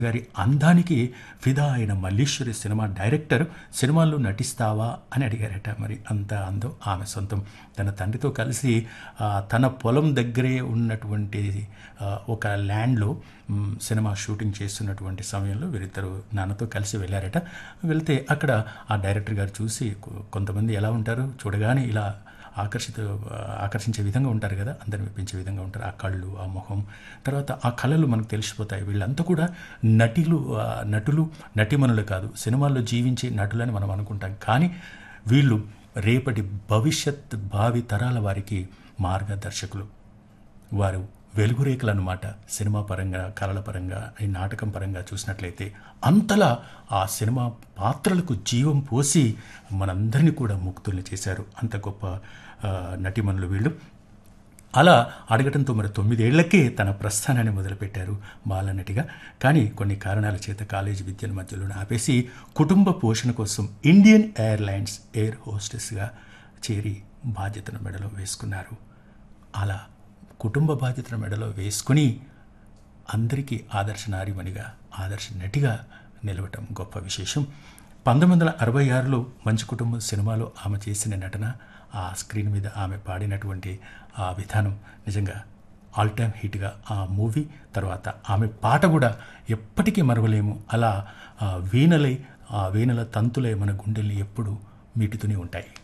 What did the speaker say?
గారి అందానికి ఫిదా అయిన మల్లీశ్వరి సినిమా డైరెక్టర్ సినిమాల్లో నటిస్తావా అని అడిగారట మరి అంత అందం ఆమె సొంతం తన తండ్రితో కలిసి ఆ, తన పొలం దగ్గరే ఉన్నటువంటి ఆ, ఒక ల్యాండ్లో మ్, సినిమా షూటింగ్ చేస్తున్నటువంటి సమయంలో వీరిద్దరు నాన్నతో కలిసి వెళ్ళారట వెళ్తే అక్కడ ఆ డైరెక్టర్ గారు చూసి కొ- కొంతమంది ఎలా ఉంటారు చూడగానే ఇలా ఆకర్షిత ఆకర్షించే విధంగా ఉంటారు కదా అందరిని మెప్పించే విధంగా ఉంటారు ఆ కళ్ళు ఆ మొహం తర్వాత ఆ కళలు మనకు తెలిసిపోతాయి వీళ్ళంతా కూడా నటులు ఆ, నటులు నటిమనులు కాదు సినిమాల్లో జీవించే నటులని మనం అనుకుంటాం కానీ వీళ్ళు రేపటి భవిష్యత్ భావి తరాల వారికి మార్గదర్శకులు వారు వెలుగురేఖలు అన్నమాట సినిమా పరంగా కళల పరంగా ఈ నాటకం పరంగా చూసినట్లయితే అంతలా ఆ సినిమా పాత్రలకు జీవం పోసి మనందరినీ కూడా ముక్తుల్ని చేశారు అంత గొప్ప ఆ, నటిమణులు వీళ్ళు అలా అడగటంతో మరి తొమ్మిదేళ్లకే తన ప్రస్థానాన్ని మొదలుపెట్టారు బాలనటిగా కానీ కొన్ని కారణాల చేత కాలేజీ విద్యను మధ్యలోనే ఆపేసి కుటుంబ పోషణ కోసం ఇండియన్ ఎయిర్లైన్స్ ఎయిర్ హోస్టెస్గా చేరి బాధ్యతను మెడలో వేసుకున్నారు అలా కుటుంబ బాధ్యతను మెడలో వేసుకుని అందరికీ ఆదర్శ నారిమణిగా ఆదర్శ నటిగా నిలవటం గొప్ప విశేషం పంతొమ్మిది వందల అరవై ఆరులో మంచి కుటుంబం సినిమాలో ఆమె చేసిన నటన ఆ స్క్రీన్ మీద ఆమె పాడినటువంటి ఆ విధానం నిజంగా ఆల్ టైమ్ హిట్గా ఆ మూవీ తర్వాత ఆమె పాట కూడా ఎప్పటికీ మరవలేము అలా ఆ వీణలై ఆ వీణల తంతులే మన గుండెల్ని ఎప్పుడు మీటుతూనే ఉంటాయి